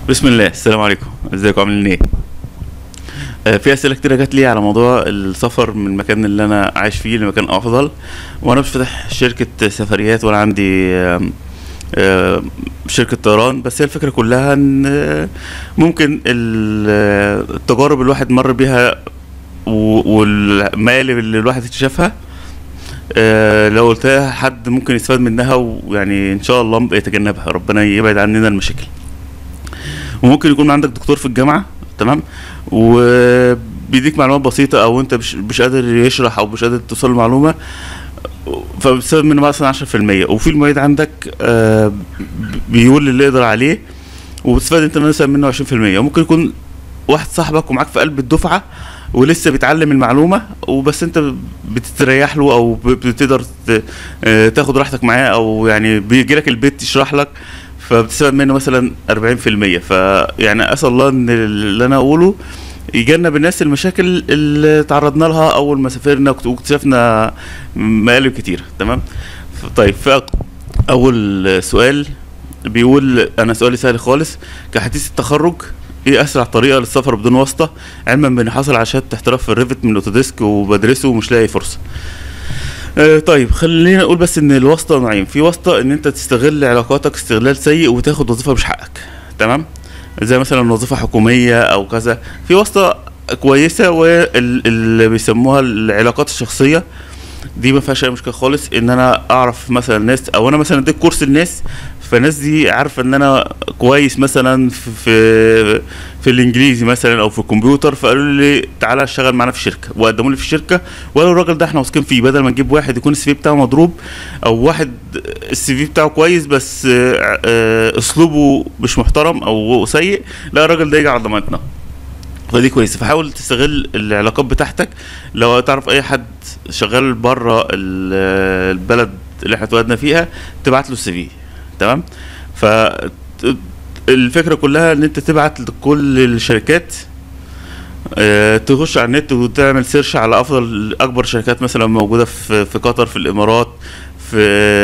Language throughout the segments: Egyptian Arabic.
بسم الله السلام عليكم ازيكم عاملين ايه آه، في اسئله كتيره جات لي على موضوع السفر من المكان اللي انا عايش فيه لمكان افضل وانا مش فاتح شركه سفريات ولا عندي آم، آم، شركه طيران بس هي الفكره كلها ان آه، ممكن ال- آه، التجارب الواحد مر بيها و- والمقالب اللي الواحد اكتشفها آه، لو قلتها حد ممكن يستفاد منها ويعني ان شاء الله يتجنبها ربنا يبعد عننا المشاكل وممكن يكون عندك دكتور في الجامعه تمام وبيديك معلومات بسيطه او انت مش مش قادر يشرح او مش قادر توصل المعلومه فبتستفاد منه مثلا 10% وفي المعيد عندك آه، بيقول اللي يقدر عليه وبتستفاد انت مثلا منه 20% وممكن يكون واحد صاحبك ومعاك في قلب الدفعه ولسه بيتعلم المعلومه وبس انت بتستريح له او ب- بتقدر ت- آه، تاخد راحتك معاه او يعني بيجي لك البيت يشرح لك فبتستفاد منه مثلا 40% فيعني اسال الله ان اللي انا اقوله يجنب الناس المشاكل اللي تعرضنا لها اول ما سافرنا وكت- واكتشفنا مقالب كتير تمام ف- طيب اول سؤال بيقول انا سؤالي سهل خالص كحديث التخرج ايه اسرع طريقه للسفر بدون واسطه علما باني حاصل على شهاده احتراف في الريفت من اوتوديسك وبدرسه ومش لاقي فرصه آه، طيب خلينا نقول بس ان الواسطه نوعين في واسطه ان انت تستغل علاقاتك استغلال سيء وتاخد وظيفه مش حقك تمام زي مثلا وظيفه حكوميه او كذا في واسطه كويسه واللي بيسموها العلاقات الشخصيه دي ما فيهاش اي مشكله خالص ان انا اعرف مثلا ناس او انا مثلا اديت كورس للناس فالناس دي عارفه ان انا كويس مثلا في في, في الانجليزي مثلا او في الكمبيوتر فقالوا لي تعالى اشتغل معانا في الشركه وقدموا لي في الشركه وقالوا الراجل ده احنا واثقين فيه بدل ما نجيب واحد يكون السي في بتاعه مضروب او واحد السي في بتاعه كويس بس آه، آه، اسلوبه مش محترم او سيء لا الراجل ده يجي على ضمانتنا فدي كويسه فحاول تستغل العلاقات بتاعتك لو تعرف اي حد شغال بره البلد اللي احنا اتولدنا فيها تبعت له السي في تمام ف الفكره كلها ان انت تبعت لكل الشركات آه، تخش على النت وتعمل سيرش على افضل اكبر شركات مثلا موجوده في في قطر في الامارات في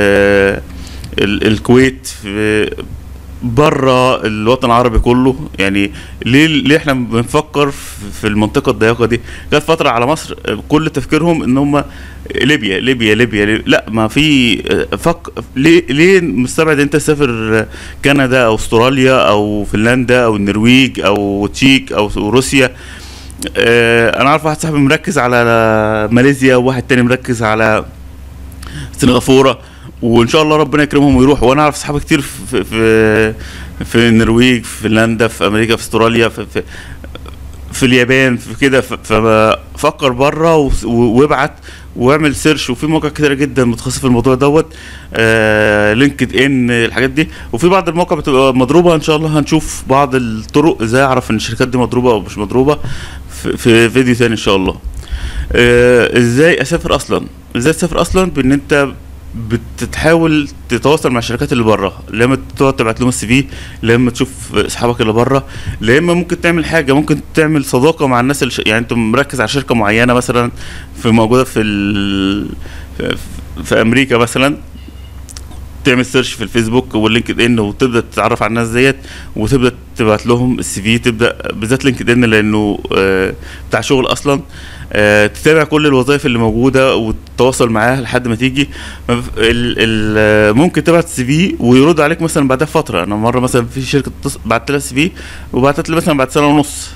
ال- الكويت في بره الوطن العربي كله يعني ليه ليه احنا بنفكر في- في المنطقه الضيقه دي جت فتره على مصر آه، كل تفكيرهم ان هم ليبيا ليبيا ليبيا, ليبيا. لا ما في آه، فك ليه ليه مستبعد انت تسافر كندا او استراليا او فنلندا او النرويج او تشيك او روسيا آه، انا عارف واحد صاحبي مركز على ماليزيا وواحد تاني مركز على سنغافوره وان شاء الله ربنا يكرمهم ويروحوا وانا اعرف اصحاب كتير في في في النرويج في فنلندا في امريكا في استراليا في في, في اليابان في كده ف- ففكر بره وس- و- وابعت واعمل سيرش وفي مواقع كتيره جدا متخصصه في الموضوع دوت آه لينكد ان الحاجات دي وفي بعض المواقع بتبقى مضروبه ان شاء الله هنشوف بعض الطرق ازاي اعرف ان الشركات دي مضروبه او مش مضروبه في, في فيديو تاني ان شاء الله آه ازاي اسافر اصلا ازاي تسافر اصلا بان انت بتحاول تتواصل مع الشركات اللي بره لا اما تقعد تبعت لهم السي في لا اما تشوف اصحابك اللي بره لا اما ممكن تعمل حاجه ممكن تعمل صداقه مع الناس اللي ش... يعني انت مركز على شركه معينه مثلا في موجوده في ال... في- في امريكا مثلا تعمل سيرش في الفيسبوك واللينكد ان وتبدا تتعرف على الناس ديت وتبدا تبعت لهم السي في تبدا بالذات لينكد ان لانه آه، بتاع شغل اصلا آه، تتابع كل الوظائف اللي موجوده وتتواصل معاها لحد ما تيجي ال ال آه، ممكن تبعت سي في ويرد عليك مثلا بعدها بفتره انا مره مثلا في شركه اتص- بعت لها سي في وبعتت لي مثلا بعد سنه ونص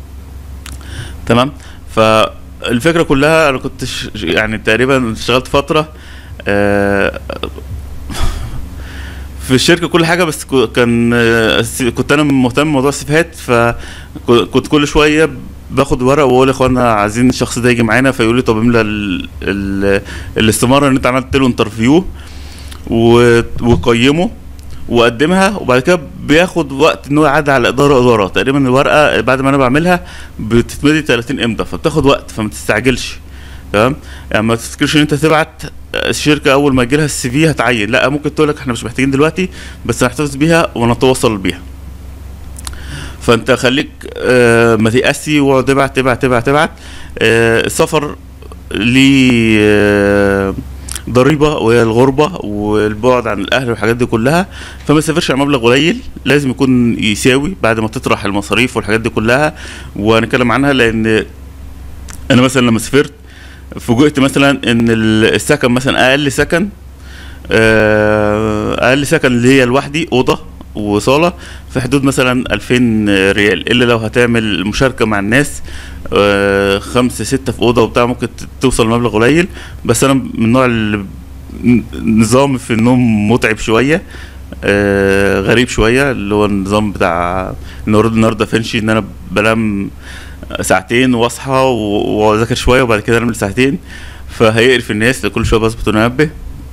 تمام فالفكره كلها انا كنت ش- يعني تقريبا اشتغلت فتره آه، في الشركه كل حاجه بس كو- كان آه، الس- كنت انا مهتم بموضوع السيفيهات فكنت كل شويه باخد ورق واقول يا اخوانا عايزين الشخص ده يجي معانا فيقول لي طب املى ال- ال- الاستماره ان انت عملت له انترفيو و- وقيمه وقدمها وبعد كده بياخد وقت ان هو يعدي على اداره اداره تقريبا الورقه بعد ما انا بعملها بتتمضي 30 امضى فبتاخد وقت فما تستعجلش تمام يعني ما تفتكرش ان انت تبعت الشركه اول ما يجي لها السي في هتعين لا ممكن تقول لك احنا مش محتاجين دلوقتي بس هنحتفظ بيها ونتواصل بيها فانت خليك آه ما تيأسي واقعد ابعت ابعت ابعت ابعت آه السفر ليه آه ضريبه وهي الغربه والبعد عن الاهل والحاجات دي كلها فما تسافرش على مبلغ قليل لازم يكون يساوي بعد ما تطرح المصاريف والحاجات دي كلها وهنتكلم عنها لان انا مثلا لما سافرت فوجئت مثلا ان ال- السكن مثلا اقل سكن آه، اقل سكن اللي هي لوحدي اوضه وصاله في حدود مثلا 2000 ريال الا لو هتعمل مشاركه مع الناس آه، خمسه سته في اوضه وبتاع ممكن ت- توصل لمبلغ قليل بس انا من النوع اللي ن- نظامي في النوم متعب شويه آه، غريب شويه اللي هو النظام بتاع النهارده النهارده فنشي ان انا بنام ساعتين واصحى و- واذاكر شويه وبعد كده انام ساعتين فهيقرف الناس كل شويه بظبط منبه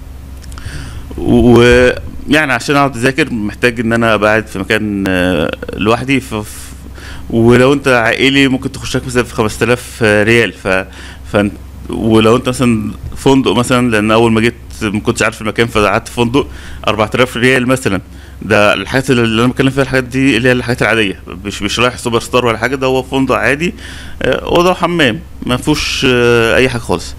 ويعني عشان اقعد اذاكر محتاج ان انا ابقى قاعد في مكان آه، لوحدي ف... ف- ولو انت عائلي ممكن تخش لك مثلا في 5000 ريال ف... ف... ولو انت مثلا فندق مثلا لان اول ما جيت ما كنتش عارف المكان فقعدت في فندق 4000 ريال مثلا ده الحاجات اللي انا بتكلم فيها الحاجات دي اللي هي الحاجات العاديه مش مش رايح سوبر ستار ولا حاجه ده هو فندق عادي آه، اوضه وحمام ما فيهوش آه، اي حاجه خالص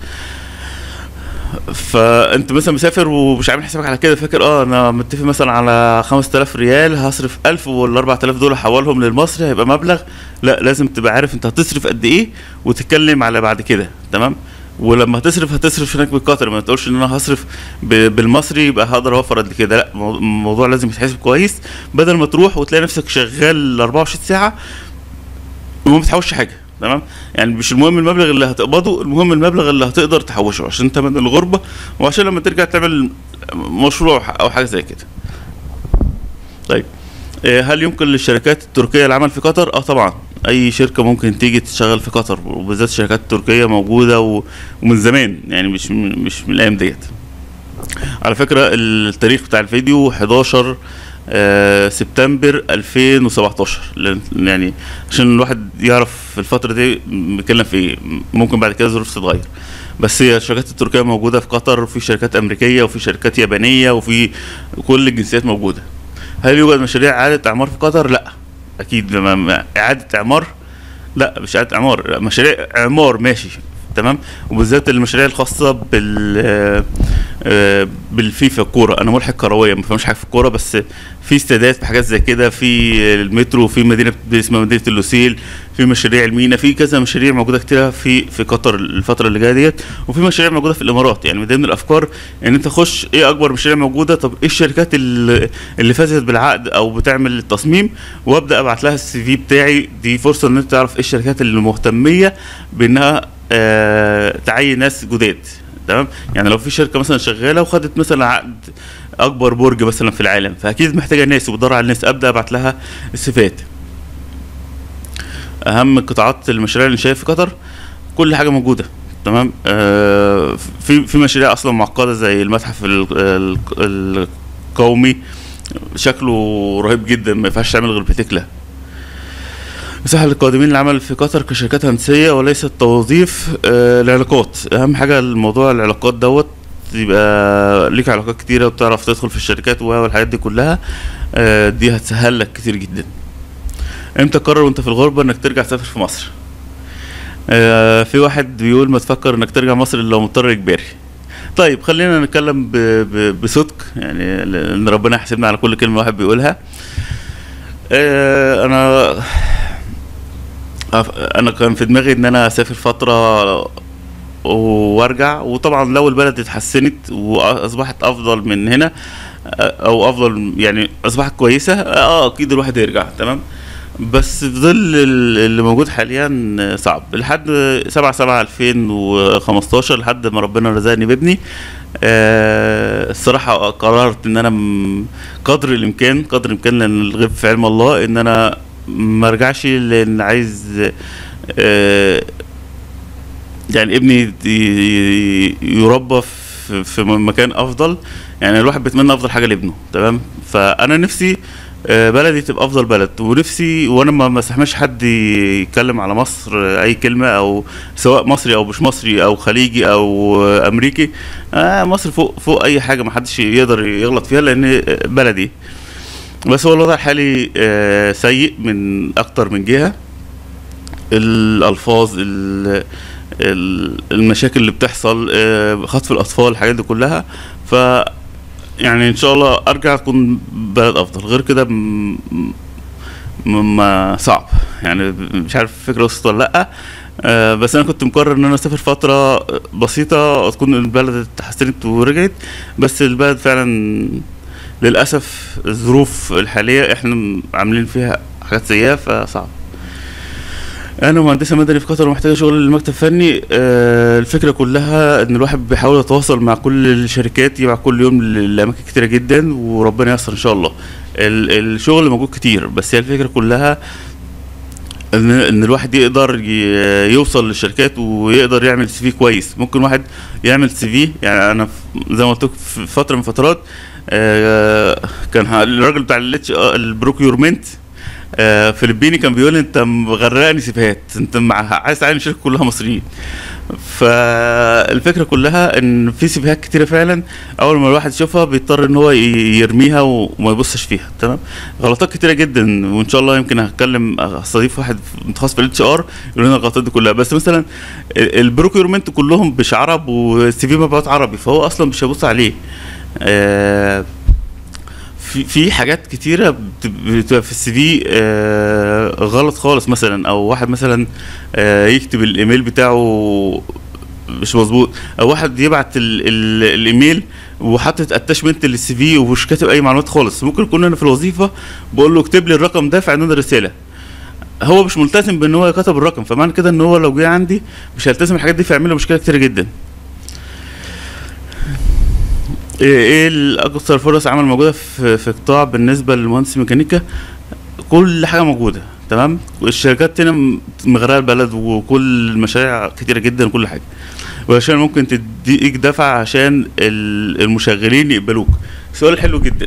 فانت مثلا مسافر ومش عامل حسابك على كده فاكر اه انا متفق مثلا على 5000 ريال هصرف 1000 وال 4000 دول هحولهم للمصري هيبقى مبلغ لا لازم تبقى عارف انت هتصرف قد ايه وتتكلم على بعد كده تمام ولما هتصرف هتصرف هناك بالقطر ما تقولش ان انا هصرف ب- بالمصري يبقى هقدر اوفر قد كده لا مو- الموضوع لازم يتحسب كويس بدل ما تروح وتلاقي نفسك شغال 24 ساعه وما بتحوش حاجه تمام يعني مش المهم المبلغ اللي هتقبضه المهم المبلغ اللي هتقدر تحوشه عشان تمن الغربه وعشان لما ترجع تعمل مشروع او حاجه زي كده طيب آه، هل يمكن للشركات التركيه العمل في قطر اه طبعا اي شركه ممكن تيجي تشتغل في قطر وبالذات الشركات التركيه موجوده و- ومن زمان يعني مش من مش من الايام ديت على فكره التاريخ بتاع الفيديو 11 آه، سبتمبر 2017 لأن- يعني عشان الواحد يعرف في الفترة دي بيتكلم في ايه ممكن بعد كده الظروف تتغير بس هي الشركات التركية موجودة في قطر وفي شركات أمريكية وفي شركات يابانية وفي كل الجنسيات موجودة هل يوجد مشاريع إعادة إعمار في قطر؟ لا أكيد ما- ما- إعادة إعمار لا مش إعادة إعمار لا، مشاريع إعمار ماشي تمام وبالذات المشاريع الخاصة بال آه، آه، بالفيفا الكورة أنا ملحق كروية ما فهمش حاجة في الكورة بس في استادات في حاجات زي كده في المترو في مدينة اسمها مدينة اللوسيل في مشاريع المينا في كذا مشاريع موجودة كتير في في قطر الفترة اللي جاية ديت وفي مشاريع موجودة في الإمارات يعني من ضمن الأفكار إن أنت تخش إيه أكبر مشاريع موجودة طب إيه الشركات اللي, اللي فازت بالعقد أو بتعمل التصميم وأبدأ أبعت لها السي في بتاعي دي فرصة إن أنت تعرف إيه الشركات اللي مهتمية بإنها آه تعين ناس جداد تمام يعني لو في شركه مثلا شغاله وخدت مثلا عقد اكبر برج مثلا في العالم فاكيد محتاجه ناس وبتدور على الناس ابدا ابعت لها الصفات اهم قطاعات المشاريع اللي شايف في قطر كل حاجه موجوده تمام آه في في مشاريع اصلا معقده زي المتحف ال- ال- القومي شكله رهيب جدا ما ينفعش تعمل غير بتكله مساحة للقادمين للعمل في قطر كشركات هندسية وليس التوظيف آه العلاقات أهم حاجة الموضوع العلاقات دوت يبقى ليك علاقات كتيرة وبتعرف تدخل في الشركات والحاجات دي كلها آه دي هتسهل لك كتير جدا امتى تقرر وانت في الغربة انك ترجع تسافر في مصر آه في واحد بيقول ما تفكر انك ترجع مصر الا لو مضطر اجباري طيب خلينا نتكلم ب- ب- بصدق يعني لان ربنا يحاسبنا على كل كلمة واحد بيقولها آه انا أف- انا كان في دماغي ان انا اسافر فتره وارجع وطبعا لو البلد اتحسنت واصبحت افضل من هنا او افضل يعني اصبحت كويسه اه اكيد الواحد يرجع تمام بس في ظل ال- اللي موجود حاليا صعب لحد 7 7 2015 لحد ما ربنا رزقني بابني آه الصراحه قررت ان انا م- قدر الامكان قدر الامكان لان الغيب في علم الله ان انا ما ارجعش لان عايز آه يعني ابني ي- يربى في في مكان افضل يعني الواحد بيتمنى افضل حاجه لابنه تمام فانا نفسي آه، بلدي تبقى افضل بلد ونفسي وانا ما ما استحملش حد يتكلم على مصر آه، اي كلمه او سواء مصري او مش مصري او خليجي او آه، امريكي آه مصر فوق فوق اي حاجه ما حدش يقدر يغلط فيها لان آه، بلدي بس هو الوضع الحالي آه، سيء من اكتر من جهه الالفاظ ال- ال- المشاكل اللي بتحصل آه، خطف الاطفال الحاجات دي كلها ف يعني ان شاء الله ارجع تكون بلد افضل غير كده م- م- ما صعب يعني مش عارف الفكره وصلت ولا لا آه، بس انا كنت مقرر ان انا اسافر فتره بسيطه تكون البلد اتحسنت ورجعت بس البلد فعلا للاسف الظروف الحاليه احنا عاملين فيها حاجات سيئه فصعب انا مهندسه مدني في قطر ومحتاجه شغل المكتب فني آه، الفكره كلها ان الواحد بيحاول يتواصل مع كل الشركات يبع كل يوم ل- لاماكن كتيره جدا وربنا ييسر ان شاء الله ال- الشغل موجود كتير بس هي الفكره كلها ان ان الواحد يقدر ي- يوصل للشركات ويقدر يعمل سي في كويس ممكن واحد يعمل سي في يعني انا في- زي ما قلت لكم في فتره من فترات آه، كان ه- الراجل بتاع الاتش البروكيورمنت آه، فلبيني كان بيقول لي انت مغرقني سيفيهات انت مع عايز تعين الشركه كلها مصريين فالفكره كلها ان في سيفيهات كتيره فعلا اول ما الواحد يشوفها بيضطر ان هو ي- يرميها وما يبصش فيها تمام غلطات كتيره جدا وان شاء الله يمكن هتكلم استضيف واحد متخصص في الاتش ار يقول لنا الغلطات دي كلها بس مثلا ال- البروكيورمنت كلهم مش عرب والسي في مبعوث عربي فهو اصلا مش هيبص عليه آه في في حاجات كتيره بت- بتبقى في السي في آه غلط خالص مثلا او واحد مثلا آه يكتب الايميل بتاعه مش مظبوط او واحد يبعت ال ال الايميل وحاطط اتاشمنت للسي في ومش كاتب اي معلومات خالص ممكن يكون انا في الوظيفه بقول له اكتب لي الرقم ده في عنوان الرساله هو مش ملتزم بان هو كتب الرقم فمعنى كده ان هو لو جه عندي مش هيلتزم الحاجات دي فيعمل له مشكله كتير جدا ايه ايه الاكثر فرص عمل موجوده في في قطاع بالنسبه للمهندس ميكانيكا كل حاجه موجوده تمام والشركات هنا م- مغرقه البلد وكل المشاريع كتيره جدا وكل حاجه وعشان ممكن تديك دفع عشان ال- المشغلين يقبلوك سؤال حلو جدا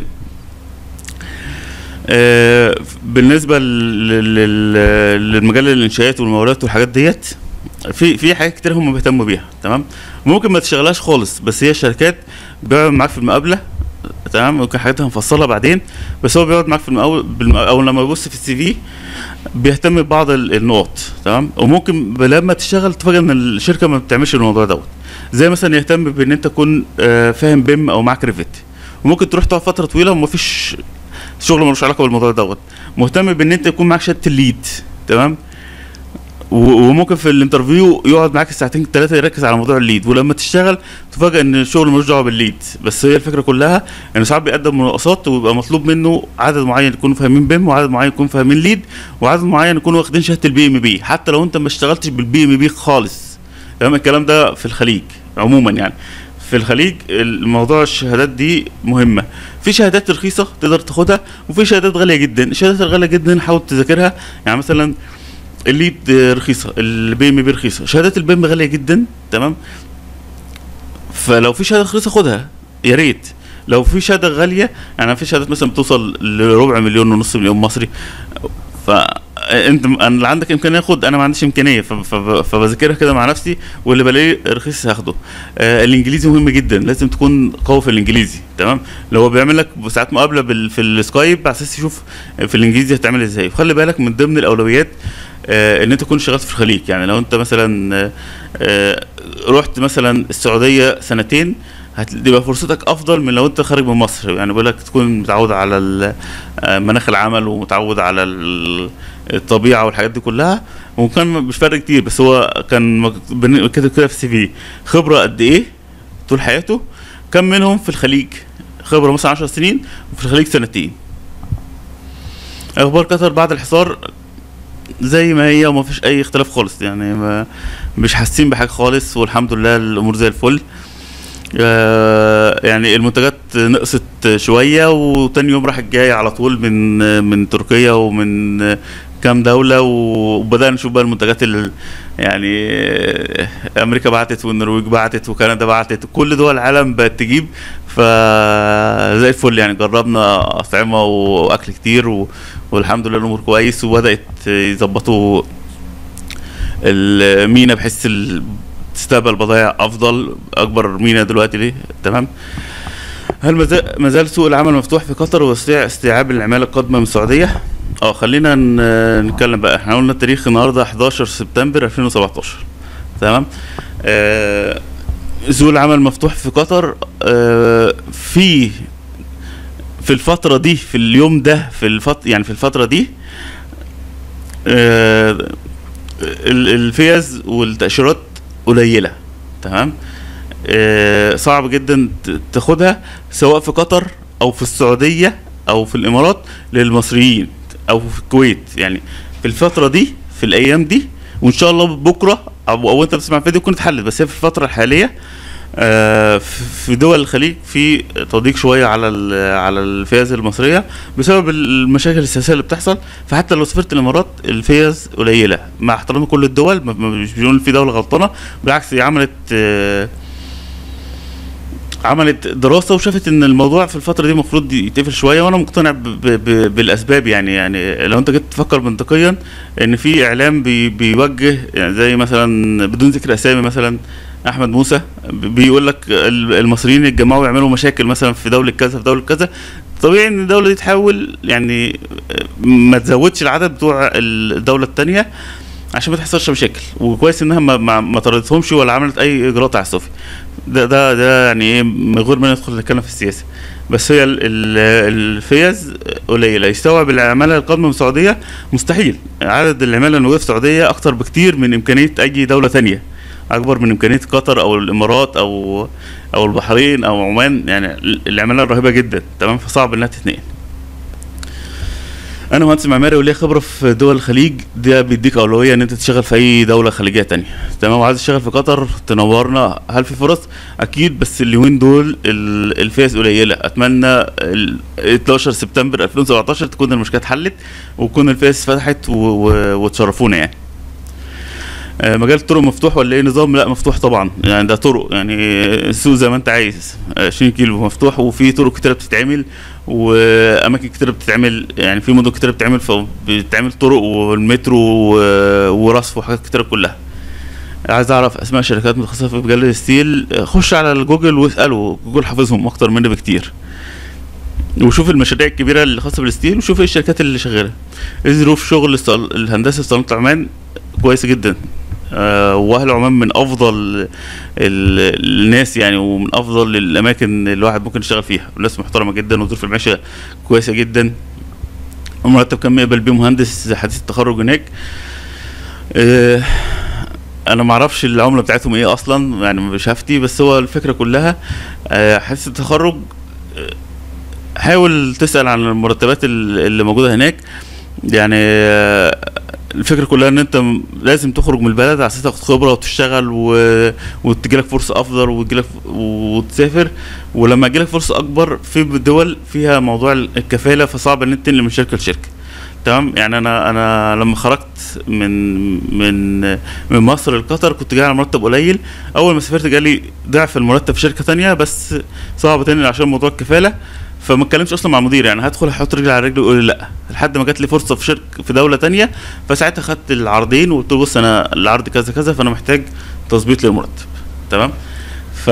آه، بالنسبه لل- لل- للمجال الانشاءات والمقاولات والحاجات ديت في في حاجات كتير هم بيهتموا بيها تمام ممكن ما تشتغلهاش خالص بس هي الشركات بيقعد معاك في المقابله تمام ممكن حاجاتها هنفصلها بعدين بس هو بيقعد معاك في المقاول بالم- اول لما يبص في السي في بيهتم ببعض ال- النقط تمام وممكن ب- لما تشتغل تفاجئ ان الشركه ما بتعملش الموضوع دوت زي مثلا يهتم بان انت تكون آه، فاهم بيم او معاك ريفت وممكن تروح تقعد فتره طويله ومفيش شغل ملوش علاقه بالموضوع دوت مهتم بان انت يكون معاك شهاده الليد تمام و- وممكن في الانترفيو يقعد معاك ساعتين ثلاثه يركز على موضوع الليد ولما تشتغل تفاجئ ان الشغل ملوش دعوه بالليد بس هي الفكره كلها ان ساعات بيقدم مناقصات ويبقى مطلوب منه عدد معين يكونوا فاهمين بيم وعدد معين يكونوا فاهمين ليد وعدد معين يكونوا واخدين شهاده البي ام بي حتى لو انت ما اشتغلتش بالبي ام بي خالص تمام الكلام ده في الخليج عموما يعني في الخليج الموضوع الشهادات دي مهمه في شهادات رخيصه تقدر تاخدها وفي شهادات غاليه جدا الشهادات الغاليه جدا حاول تذاكرها يعني مثلا الليد رخيصه البي ام بي رخيصه شهادات البي ام غاليه جدا تمام فلو في شهاده رخيصه خدها يا ريت لو في شهاده غاليه يعني في شهادات مثلا بتوصل لربع مليون ونص مليون مصري فانت انا اللي عندك امكانيه خد انا ما عنديش امكانيه ف- ف- فبذاكرها كده مع نفسي واللي بلاقيه رخيص هاخده آه الانجليزي مهم جدا لازم تكون قوي في الانجليزي تمام لو هو بيعمل لك ساعات مقابله بال في السكايب على اساس يشوف في الانجليزي هتعمل ازاي وخلي بالك من ضمن الاولويات آه ان انت تكون اشتغلت في الخليج يعني لو انت مثلا آه آه رحت مثلا السعوديه سنتين هتبقى فرصتك افضل من لو انت خارج من مصر يعني بقول لك تكون متعود على ال- آه، مناخ العمل ومتعود على ال- الطبيعه والحاجات دي كلها وكان مش فرق كتير بس هو كان مك- بن- كده كده في السي في خبره قد ايه طول حياته كم منهم في الخليج خبره مثلا 10 سنين وفي الخليج سنتين اخبار قطر بعد الحصار زي ما هي وما فيش اي اختلاف خالص يعني ما مش حاسين بحاجه خالص والحمد لله الامور زي الفل آه، يعني المنتجات نقصت شويه وتاني يوم راح جاي على طول من من تركيا ومن كام دوله وبدانا نشوف بقى المنتجات اللي يعني آه، امريكا بعتت والنرويج بعتت وكندا بعتت كل دول العالم بقت تجيب فزي الفل يعني جربنا اطعمه واكل كتير و... والحمد لله الامور كويس وبدات يظبطوا المينا بحيث ال- تستقبل بضائع افضل اكبر مينا دلوقتي ليه تمام هل مازال- ما زال سوق العمل مفتوح في قطر واستيع- استيعاب العماله القادمه من السعوديه اه خلينا ن- نتكلم بقى احنا قلنا التاريخ النهارده 11 سبتمبر 2017 تمام آه سوق العمل مفتوح في قطر آه في في الفترة دي في اليوم ده في الفت يعني في الفترة دي آه ال- الفيز والتأشيرات قليلة تمام آه صعب جدا ت- تاخدها سواء في قطر او في السعودية او في الامارات للمصريين او في الكويت يعني في الفترة دي في الايام دي وان شاء الله بكرة او, أو انت بتسمع الفيديو تكون اتحلت بس هي في الفترة الحالية آه، في في دول الخليج في تضييق شويه على ال- على الفيز المصريه بسبب المشاكل السياسيه اللي بتحصل فحتى لو سافرت الامارات الفيز قليله مع احترامي كل الدول ما- ما- مش بنقول في دوله غلطانه بالعكس هي عملت آه، عملت دراسه وشافت ان الموضوع في الفتره دي المفروض يتقفل شويه وانا مقتنع ب ب ب بالاسباب يعني يعني لو انت جيت تفكر منطقيا ان في اعلام بي بيوجه يعني زي مثلا بدون ذكر اسامي مثلا احمد موسى بيقول لك ال- المصريين يتجمعوا يعملوا مشاكل مثلا في دوله كذا في دوله كذا طبيعي ان الدوله دي تحاول يعني ما تزودش العدد بتوع الدوله الثانيه عشان ما تحصلش مشاكل وكويس انها ما, ما, ما طردتهمش ولا عملت اي اجراء تعسفي ده ده ده يعني ايه من غير ما ندخل نتكلم في السياسه بس هي ال- ال- الفيز قليله يستوعب العماله القادمه من السعوديه مستحيل عدد العماله الموجوده في السعوديه اكتر بكتير من امكانيه اي دوله تانية اكبر من امكانيه قطر او الامارات او او البحرين او عمان يعني العماله رهيبه جدا تمام فصعب انها تتنقل انا مهندس معماري وليا خبره في دول الخليج ده بيديك اولويه ان انت تشتغل في اي دوله خليجيه تانية تمام وعايز تشتغل في قطر تنورنا هل في فرص اكيد بس اليومين دول ال- الفيز قليله اتمنى ال 12 سبتمبر 2017 تكون المشكله اتحلت وتكون الفيز فتحت و- و- وتشرفونا يعني آه، مجال الطرق مفتوح ولا ايه نظام لا مفتوح طبعا يعني ده طرق يعني السوق زي ما انت عايز 20 كيلو مفتوح وفي طرق كتيره بتتعمل واماكن كتيره بتتعمل يعني في مدن كتيره بتتعمل فبتتعمل طرق والمترو و- ورصف وحاجات كتيره كلها عايز اعرف اسماء شركات متخصصه في مجال الستيل آه، خش على الجوجل واساله جوجل حافظهم اكتر مني بكتير وشوف المشاريع الكبيره اللي خاصه بالستيل وشوف ايه الشركات اللي شغاله ظروف شغل الصل- الهندسه في صالونات عمان كويسه جدا آه، واهل عمان من افضل ال- الناس يعني ومن افضل الاماكن اللي الواحد ممكن يشتغل فيها وناس محترمه جدا وظروف المعيشه كويسه جدا المرتب كان يقبل بيه مهندس حديث التخرج هناك آه، انا ما اعرفش العمله بتاعتهم ايه اصلا يعني مش هفتي بس هو الفكره كلها آه، حديث التخرج آه، حاول تسال عن المرتبات ال- اللي موجوده هناك يعني آه، الفكره كلها ان انت م- لازم تخرج من البلد على اساس تاخد خبره وتشتغل و... وتجيلك فرصه افضل وتجيلك وتسافر ولما يجيلك فرصه اكبر في دول فيها موضوع الكفاله فصعب ان انت تنقل من شركه لشركه تمام يعني انا انا لما خرجت من من من مصر لقطر كنت جاي على مرتب قليل اول ما سافرت جالي ضعف المرتب في شركه تانية بس صعب تنقل عشان موضوع الكفاله فما اتكلمش اصلا مع المدير يعني هدخل احط رجلي على رجلي ويقول لي لا لحد ما جات لي فرصه في شركه في دوله تانية فساعتها خدت العرضين وقلت له بص انا العرض كذا كذا فانا محتاج تظبيط للمرتب تمام ف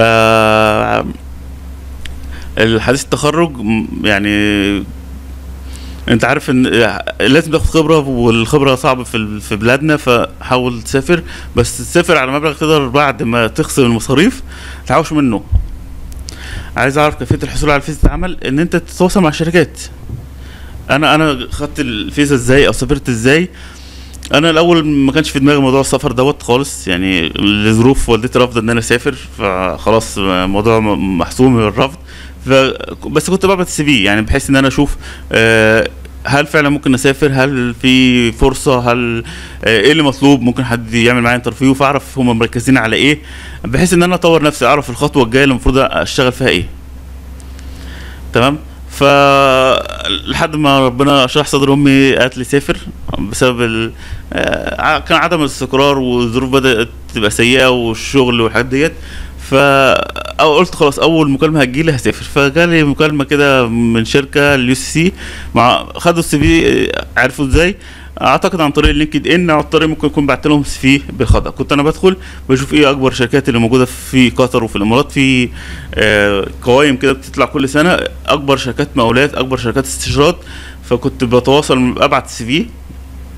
الحديث التخرج م- يعني انت عارف ان لازم تاخد خبره والخبره صعبه في ال- في بلادنا فحاول تسافر بس تسافر على مبلغ تقدر بعد ما تخصم المصاريف تحوش منه عايز اعرف كيفيه الحصول على فيزا العمل ان انت تتواصل مع الشركات انا انا خدت الفيزا ازاي او سافرت ازاي انا الاول ما كانش في دماغي موضوع السفر دوت خالص يعني لظروف والدتي رافضه ان انا اسافر فخلاص الموضوع م- محسوم من الرفض ف بس كنت ببعت السي في يعني بحيث ان انا اشوف آه، هل فعلا ممكن اسافر هل في فرصه هل آه، ايه اللي مطلوب ممكن حد يعمل معايا انترفيو فاعرف هم مركزين على ايه بحيث ان انا اطور نفسي اعرف الخطوه الجايه اللي المفروض اشتغل فيها ايه تمام ف لحد ما ربنا شرح صدر امي قالت لي سافر بسبب ال... آه، كان عدم الاستقرار والظروف بدات تبقى سيئه والشغل والحاجات ديت ف أو قلت خلاص اول مكالمه هتجيلي هسافر فجالي مكالمه كده من شركه اليو سي سي مع خدوا السي في عرفوا ازاي اعتقد عن طريق اللينكد ان او الطريق ممكن يكون بعت لهم سي في بالخطا كنت انا بدخل بشوف ايه اكبر الشركات اللي موجوده في قطر وفي الامارات في آه، قوائم كده بتطلع كل سنه اكبر شركات مقاولات اكبر شركات استشارات فكنت بتواصل ابعت سي في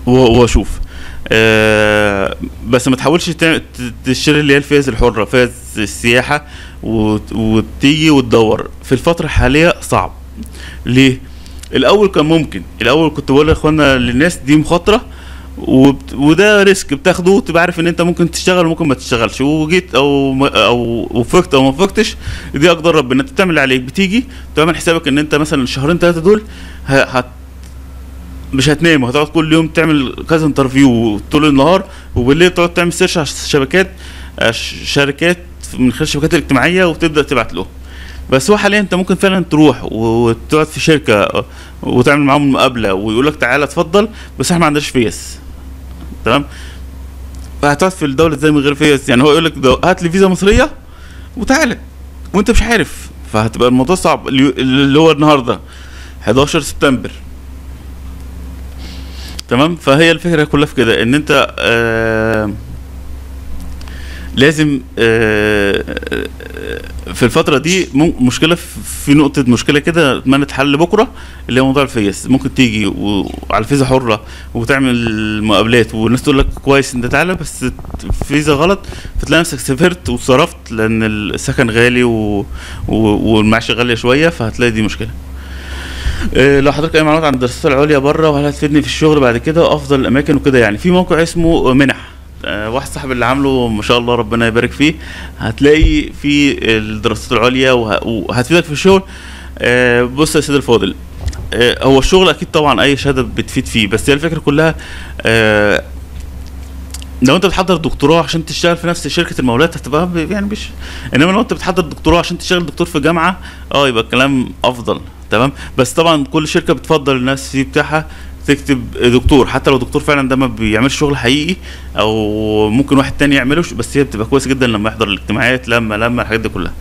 و- واشوف آه بس ما تحاولش تع- ت- تشتري اللي هي الفيز الحره فيز السياحه وت- وتيجي وتدور في الفتره الحاليه صعب ليه الاول كان ممكن الاول كنت بقول لاخوانا للناس دي مخاطره وبت... وده ريسك بتاخده وتبقى عارف ان انت ممكن تشتغل وممكن ما تشتغلش وجيت او ما... او وفقت او ما وفقتش دي اقدر ربنا انت بتعمل اللي عليك بتيجي تعمل حسابك ان انت مثلا الشهرين ثلاثه دول ه... هت... مش هتنام هتقعد كل يوم تعمل كذا انترفيو طول النهار وبالليل تقعد تعمل سيرش على الشبكات آه، ش- شركات من خلال الشبكات الاجتماعيه وتبدا تبعت لهم بس هو حاليا انت ممكن فعلا تروح و- وتقعد في شركه آه، وتعمل معاهم مقابله ويقول لك تعالى اتفضل بس احنا ما عندناش فيس تمام فهتقعد في الدوله ازاي من غير فيس يعني هو يقول لك ده- هات لي فيزا مصريه وتعالى وانت مش عارف فهتبقى الموضوع صعب اللي اللي هو النهارده 11 سبتمبر تمام فهي الفكره كلها في كده ان انت آه لازم آه آه، في الفترة دي مم- مشكلة في- في نقطة مشكلة كده اتمنى تحل بكرة اللي هو موضوع الفيس ممكن تيجي و- وعلى فيزا حرة وتعمل مقابلات والناس تقول لك كويس انت تعالى بس فيزا غلط فتلاقي نفسك سافرت وصرفت لان السكن غالي و... و... والمعيشة غالية شوية فهتلاقي دي مشكلة إيه، لو حضرتك اي معلومات عن الدراسات العليا بره وهل هتفيدني في الشغل بعد كده افضل الاماكن وكده يعني في موقع اسمه منح آه، واحد صاحب اللي عامله ما شاء الله ربنا يبارك فيه هتلاقي في الدراسات العليا وه- وهتفيدك في الشغل آه، بص يا سيدي الفاضل آه، هو الشغل اكيد طبعا اي شهاده بتفيد فيه بس هي الفكره كلها آه، لو انت بتحضر دكتوراه عشان تشتغل في نفس شركه المقاولات هتبقى ب- يعني مش انما لو انت بتحضر دكتوراه عشان تشتغل دكتور في جامعه اه يبقى الكلام افضل تمام بس طبعا كل شركه بتفضل الناس في بتاعها تكتب دكتور حتى لو دكتور فعلا ده ما بيعملش شغل حقيقي او ممكن واحد تاني يعمله بس هي بتبقى كويسه جدا لما يحضر الاجتماعات لما لما الحاجات دي كلها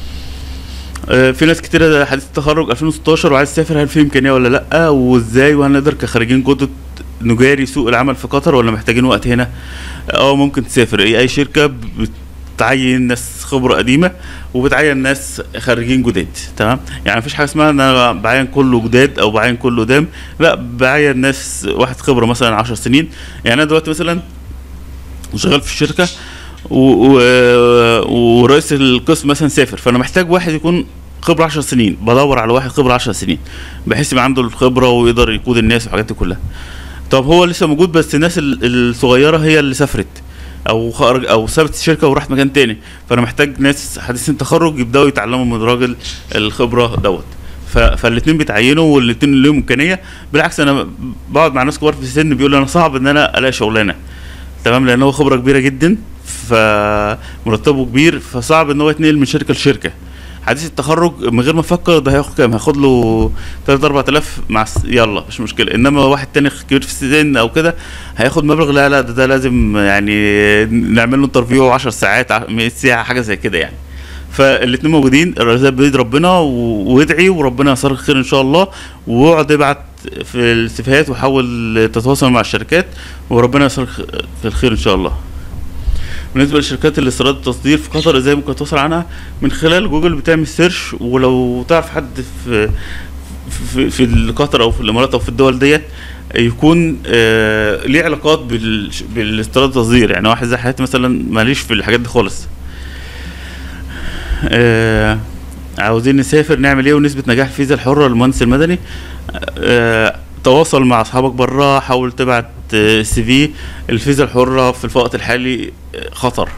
آه، في ناس كتيرة حديث التخرج 2016 وعايز تسافر هل في امكانيه ولا لا وازاي وهل نقدر كخريجين جدد نجاري سوق العمل في قطر ولا محتاجين وقت هنا اه ممكن تسافر اي اي شركه بتعين ناس خبره قديمه وبتعين ناس خارجين جداد تمام يعني مفيش حاجه اسمها ان انا بعين كله جداد او بعين كله قدام لا بعين ناس واحد خبره مثلا 10 سنين يعني انا دلوقتي مثلا شغال في الشركه و... و... ورئيس القسم مثلا سافر فانا محتاج واحد يكون خبره 10 سنين بدور على واحد خبره 10 سنين بحيث يبقى عنده الخبره ويقدر يقود الناس والحاجات دي كلها طب هو لسه موجود بس الناس ال- الصغيره هي اللي سافرت او خرج او سابت الشركه وراحت مكان تاني فانا محتاج ناس حديثين تخرج يبداوا يتعلموا من راجل الخبره دوت ف... فالاثنين بيتعينوا والاثنين لهم امكانيه بالعكس انا بقعد مع ناس كبار في السن بيقولوا انا صعب ان انا الاقي شغلانه تمام لان هو خبره كبيره جدا فمرتبه كبير فصعب ان هو يتنقل من شركه لشركه حديث التخرج من غير ما افكر ده هياخد كام هياخد له 3 4000 مع الس- يلا مش مشكله انما واحد تاني كبير في السن او كده هياخد مبلغ لا لا ده, ده لازم يعني نعمل له انترفيو 10 ساعات ع- 100 ساعه حاجه زي كده يعني فالاثنين موجودين الرزاق بيد ربنا و- وادعي وربنا يسر خير ان شاء الله واقعد ابعت في السيفيهات وحاول تتواصل مع الشركات وربنا يسر خ- في الخير ان شاء الله بالنسبه لشركات الاستيراد والتصدير في قطر ازاي ممكن تتواصل عنها من خلال جوجل بتعمل سيرش ولو تعرف حد في في, في قطر او في الامارات او في الدول ديت يكون آه ليه علاقات بال بالاستيراد والتصدير يعني واحد زي حياتي مثلا ماليش في الحاجات دي خالص آه عاوزين نسافر نعمل ايه ونسبة نجاح الفيزا الحرة للمهندس المدني آه تواصل مع اصحابك بره حاول تبعت آه، سي في الفيزا الحرة في الوقت الحالي آه، خطر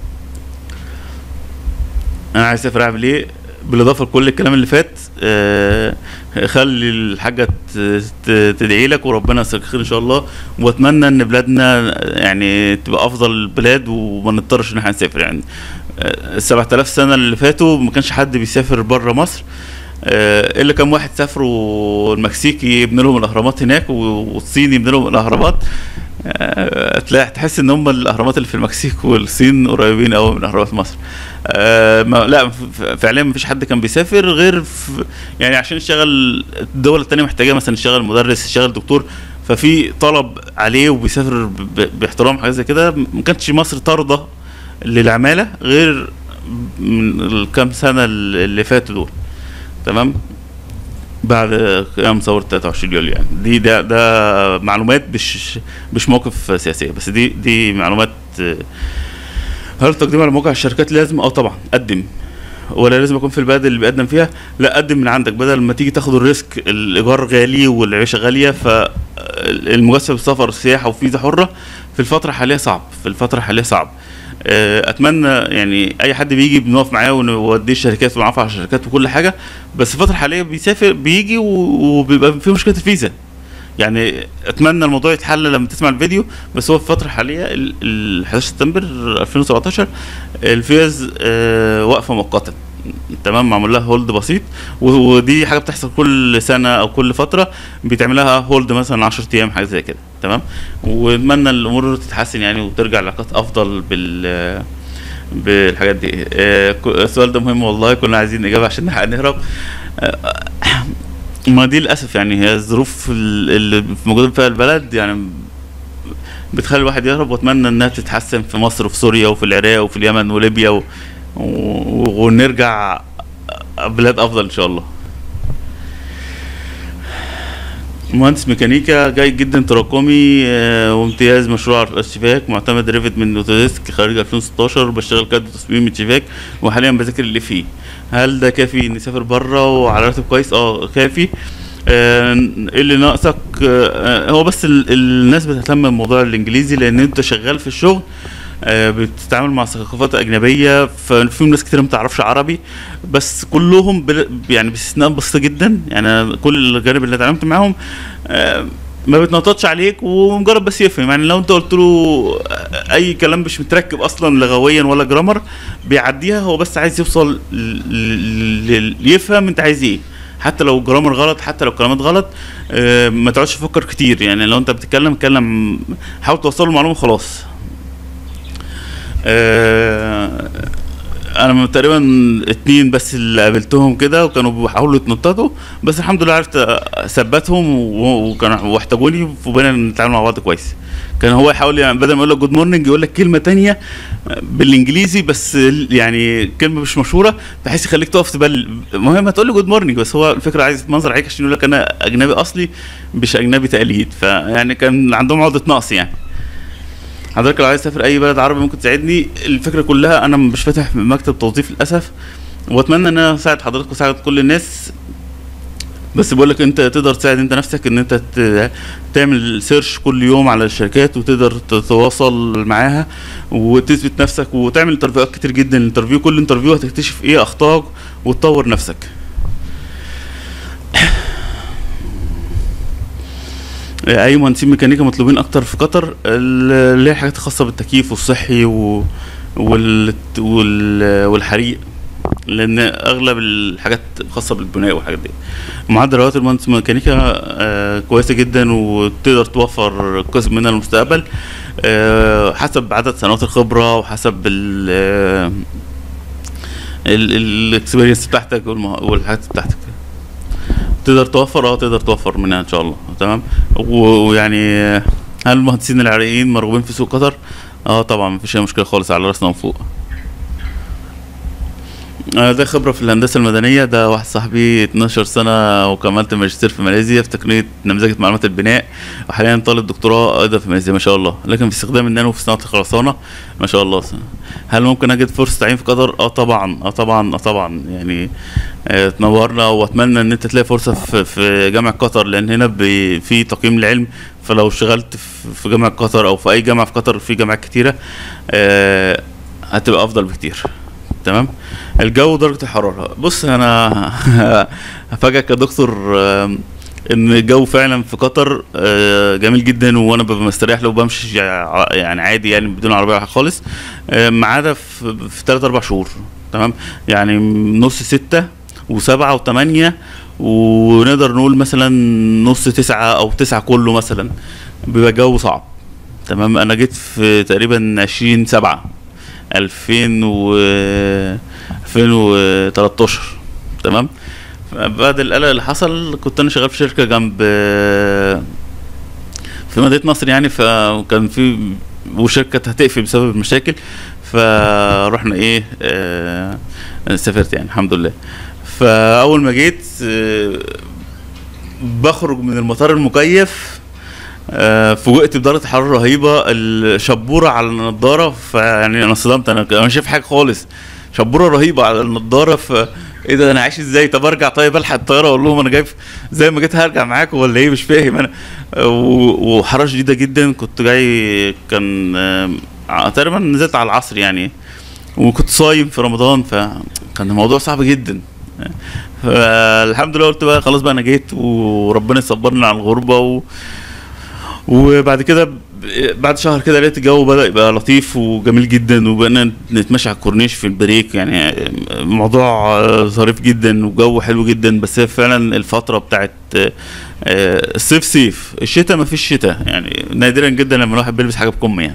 انا عايز اسافر اعمل ايه بالاضافه لكل الكلام اللي فات آه خلي الحاجه ت- ت- تدعي لك وربنا يسلك خير ان شاء الله واتمنى ان بلادنا يعني تبقى افضل البلاد وما نضطرش ان احنا نسافر يعني آه، ال 7000 سنه اللي فاتوا ما كانش حد بيسافر بره مصر آه، الا كم واحد سافروا المكسيك يبني لهم الاهرامات هناك و- والصين يبني لهم الاهرامات آه، تلاقي تحس ان هم الاهرامات اللي في المكسيك والصين قريبين قوي من اهرامات مصر آه ما لا ف- ف- فعليا ما فيش حد كان بيسافر غير في يعني عشان يشتغل الدول التانية محتاجة مثلا يشتغل مدرس يشتغل دكتور ففي طلب عليه وبيسافر ب- ب- باحترام حاجة زي كده ما كانتش مصر طاردة للعمالة غير من الكام سنة اللي فاتوا دول تمام بعد قيام ثورة 23 يوليو يعني دي ده ده معلومات مش مش موقف سياسية بس دي دي معلومات آه، هل التقديم على موقع الشركات لازم؟ اه طبعا قدم ولا لازم اكون في البلد اللي بيقدم فيها لا قدم من عندك بدل ما تيجي تاخد الريسك الايجار غالي والعيشه غاليه فالمجسم السفر السياحه وفيزا حره في الفتره الحاليه صعب في الفتره الحاليه صعب آه، اتمنى يعني اي حد بيجي بنقف معاه ونوديه الشركات ونعرف على الشركات وكل حاجه بس الفتره الحاليه بيسافر بيجي و- وبيبقى في مشكله الفيزا يعني اتمنى الموضوع يتحل لما تسمع الفيديو بس هو في الفتره الحاليه ال ال 11 سبتمبر 2017 الفيز آه واقفه مؤقتا تمام معمول لها هولد بسيط و- ودي حاجه بتحصل كل سنه او كل فتره بيتعمل لها هولد مثلا 10 ايام حاجه زي كده تمام ونتمنى الامور تتحسن يعني وترجع لعلاقات افضل بال بالحاجات دي آه، ك- السؤال ده مهم والله كنا عايزين اجابه عشان نلحق نهرب آه، ما دي للاسف يعني هي الظروف ال- اللي موجوده فيها البلد يعني بتخلي الواحد يهرب واتمنى انها تتحسن في مصر وفي سوريا وفي العراق وفي اليمن وليبيا و... و... ونرجع بلاد افضل ان شاء الله مهندس ميكانيكا جيد جدا تراكمي آه، وامتياز مشروع الشباك معتمد ريفت من اوتوديسك خارج 2016 بشتغل كاد تصميم الشباك وحاليا بذاكر اللي فيه هل ده كافي اني اسافر بره وعلى راتب كويس اه كافي آه، ايه اللي ناقصك آه، هو بس ال- الناس بتهتم بموضوع الانجليزي لان انت شغال في الشغل آه، بتتعامل مع ثقافات اجنبيه ففيهم ناس كتير ما تعرفش عربي بس كلهم بل يعني باستثناء بسيط جدا يعني أنا كل الجانب اللي اتعاملت معاهم آه، ما بتنططش عليك ومجرد بس يفهم يعني لو انت قلت له اي كلام مش متركب اصلا لغويا ولا جرامر بيعديها هو بس عايز يوصل ل- ل- ل- يفهم انت عايز ايه حتى لو جرامر غلط حتى لو كلمات غلط آه، ما تقعدش تفكر كتير يعني لو انت بتتكلم اتكلم حاول توصل له المعلومه خلاص آه، انا من تقريبا اتنين بس اللي قابلتهم كده وكانوا بيحاولوا يتنططوا بس الحمد لله عرفت اثبتهم و- وكانوا واحتاجوني وبقينا نتعامل مع بعض كويس كان هو يحاول يعني بدل ما يقول لك جود مورنينج يقول لك كلمه تانية بالانجليزي بس يعني كلمه مش مشهوره بحيث يخليك تقف تبل المهم هتقول له جود مورنينج بس هو الفكره عايز يتمنظر عليك عشان يقول لك انا اجنبي اصلي مش اجنبي تقليد فيعني كان عندهم عقده نقص يعني حضرتك لو عايز تسافر اي بلد عربي ممكن تساعدني الفكره كلها انا مش فاتح مكتب توظيف للاسف واتمنى ان انا اساعد حضرتك واساعد كل الناس بس بقول لك انت تقدر تساعد انت نفسك ان انت ت- تعمل سيرش كل يوم على الشركات وتقدر تتواصل معاها وتثبت نفسك وتعمل انترفيوهات كتير جدا الانترفيو كل انترفيو هتكتشف ايه اخطائك وتطور نفسك اي مهندسين ميكانيكا مطلوبين اكتر في قطر ال- اللي هي حاجات خاصه بالتكييف والصحي و... وال... وال... والحريق لان اغلب الحاجات خاصه بالبناء والحاجات دي معدل رواتب المهندس ميكانيكا آه كويسه جدا وتقدر توفر قسم منها للمستقبل آه حسب عدد سنوات الخبره وحسب ال الاكسبيرينس بتاعتك والمه- والحاجات بتاعتك تقدر توفر اه تقدر توفر منها ان شاء الله تمام و- ويعني هل المهندسين العراقيين مرغوبين في سوق قطر اه طبعا مفيش اي مشكله خالص على راسنا من فوق آه، ده خبرة في الهندسة المدنية ده واحد صاحبي 12 سنة وكملت ماجستير في ماليزيا في تقنية نمذجة معلومات البناء وحاليا طالب دكتوراه أيضا في ماليزيا ما شاء الله لكن في استخدام النانو في صناعة الخرسانة ما شاء الله هل ممكن أجد فرصة تعيين في قطر؟ اه طبعا اه طبعا اه طبعا يعني آه، تنورنا واتمنى ان انت تلاقي فرصة في في جامعة قطر لان هنا بي- في تقييم العلم فلو اشتغلت في- في جامعة قطر او في اي جامعة في قطر في جامعات كتيرة آه، هتبقى افضل بكتير تمام الجو ودرجة الحرارة بص انا هفاجئك يا دكتور آم، ان الجو فعلا في قطر آه، جميل جدا وانا ببقى مستريح له وبمشي ع- يعني عادي يعني بدون عربيه ولا حاجة خالص آه، ما عدا في في ثلاث اربع شهور تمام يعني نص ستة وسبعة وثمانية ونقدر نقول مثلا نص تسعة او تسعة كله مثلا بيبقى جو صعب تمام انا جيت في تقريبا عشرين سبعة الفين و 2013 تمام بعد القلق اللي حصل كنت انا شغال في شركه جنب في مدينه نصر يعني فكان في وشركه كانت هتقفل بسبب المشاكل فرحنا ايه آه سافرت يعني الحمد لله فاول ما جيت آه بخرج من المطار المكيف آه، فوجئت بدرجه حراره رهيبه الشبوره على النضاره فيعني انا صدمت انا انا مش شايف حاجه خالص شبوره رهيبه على النضاره ف ايه ده انا عايش ازاي طب ارجع طيب الحق الطياره اقول لهم انا جاي في- زي ما جيت هرجع معاكم ولا ايه مش فاهم انا و- وحراره شديده جدا كنت جاي كان آه، تقريبا نزلت على العصر يعني وكنت صايم في رمضان فكان الموضوع صعب جدا فالحمد لله قلت بقى خلاص بقى انا جيت وربنا يصبرني على الغربه و... وبعد كده ب- بعد شهر كده لقيت الجو بدأ يبقى لطيف وجميل جدا وبقينا نتمشى على الكورنيش في البريك يعني موضوع آه، ظريف جدا وجو حلو جدا بس هي فعلا الفترة بتاعت آه، آه، الصيف صيف الشتاء ما فيش شتاء يعني نادرا جدا لما الواحد بيلبس حاجة بكم يعني